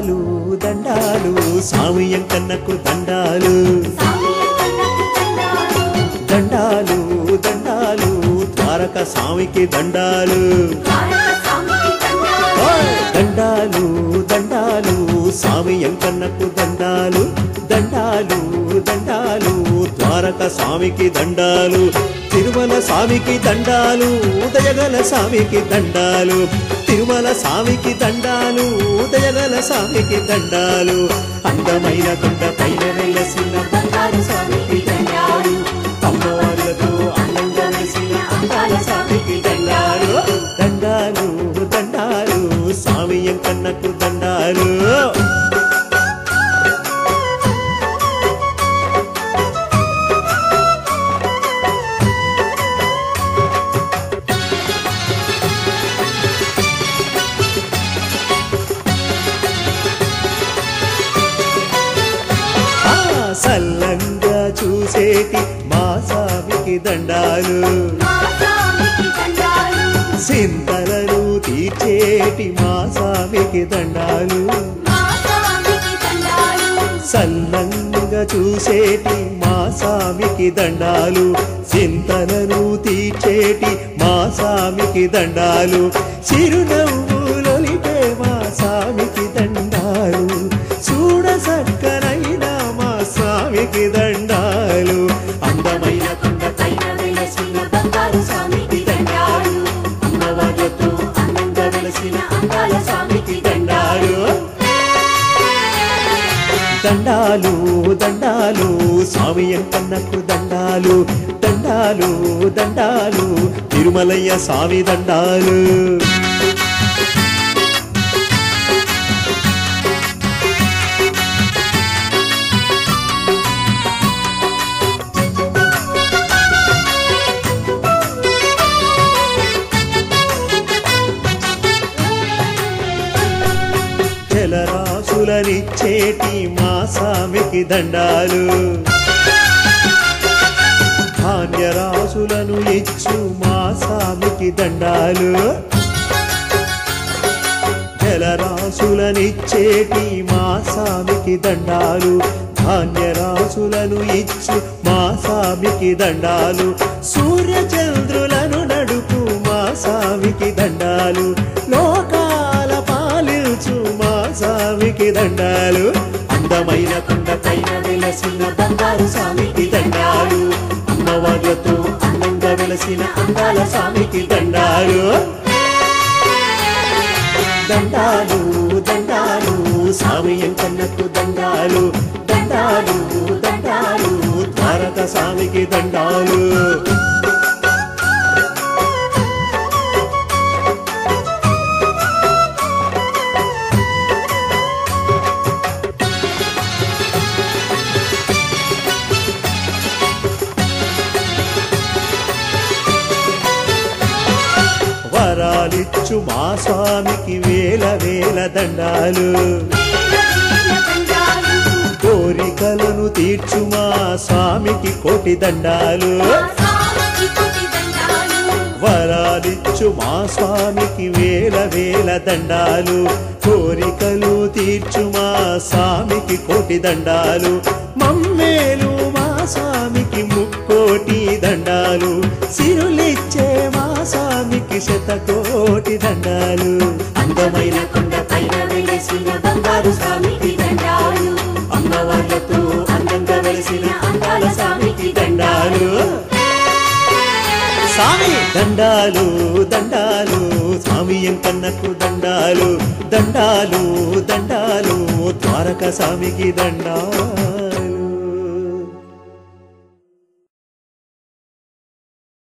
దండాలు దండాలు సామియం కన్నకు దండాలు దండాలు దండాలు ద్వారక స్వామికి దండాలు ఓయ్! దండాలు దండాలు స్వామి ఎంకన్నకు దండాలు దండాలు దండాలు ద్వారక స్వామికి దండాలు తిరుమల స్వామికి దండాలు ఉదయగల స్వామికి దండాలు తిరుమల స్వామికి దండాలు ఉదయగల స్వామికి దండాలు అందమైన కొండ పైన వెలసిన బంగారు స్వామికి దండాలు అమ్మవార్లతో అందంగా వెలిసిన అందాల స్వామికి దండాలు దండాలు దండాలు స్వామి ఎంకన్నకు దండాలు ఆ సల్లంగా చూసేటి మా స్వామికి దండాలు సింతలను తీర్చేటి మా స్వామికి దండాలు సల్లంగా చూసేటి మా స్వామికి దండాలు చింతలను తీర్చేటి మా స్వామికి దండాలు చిరునవ్వులొలిపే మా స్వామికి దండాలు చూడ సక్కనైన మా స్వామికి దండాలు అందమైన కొండ పైన వెలసిన బంగారు స్వామికి దండాలు అమ్మవార్లతో అందంగా వెలసిన అందాల స్వామికి దండాలు దండాలు దండాలు స్వామి ఎంకన్నకు దండాలు దండాలు దండాలు తిరుమలయ్య స్వామి దండాలు జలరాశులనిచ్చేటి మా స్వామికి దండాలు ధాన్యరాశులను ఇచ్చు మా స్వామికి దండాలు జలరాశులనిచ్చేటి మా స్వామికి దండాలు ధాన్యరాశులను ఇచ్చు మా స్వామికి దండాలు సూర్యచంద్రులను నడుపు మా స్వామికి దండాలు లోకాల పాలించు మా స్వామికి దండాలు అందమైన కొండ పైన వెలసిన బంగారు స్వామికి దండాలు అమ్మవార్లతో అందంగా వెలసిన అందాల స్వామికి దండాలు దండాలు దండాలు స్వామి ఎంకన్నకు దండాలు దండాలు దండాలు ద్వారక స్వామికి దండాలు వరాలిచ్చు మా స్వామికి వేల వేల దండాలు కోరికలను తీర్చు మా స్వామికి కోటి దండాలు వరాలిచ్చు మా స్వామికి వేల వేల దండాలు కోరికలు తీర్చు మా స్వామికి కోటి దండాలు మమ్మేలు మా స్వామికి ముక్కోటి దండాలు సిరులిచ్చే మా స్వామికి శతకోటి దండాలు అందమైన కొండ పైన వెలిసిన బంగారు స్వామికి దండాలు అమ్మవార్లతో అందంగా వెలిసిన అందాల స్వామికి దండాలు స్వామి దండాలు దండాలు స్వామి ఎంకన్నకు దండాలు దండాలు దండాలు ద్వారక స్వామికి దండాలు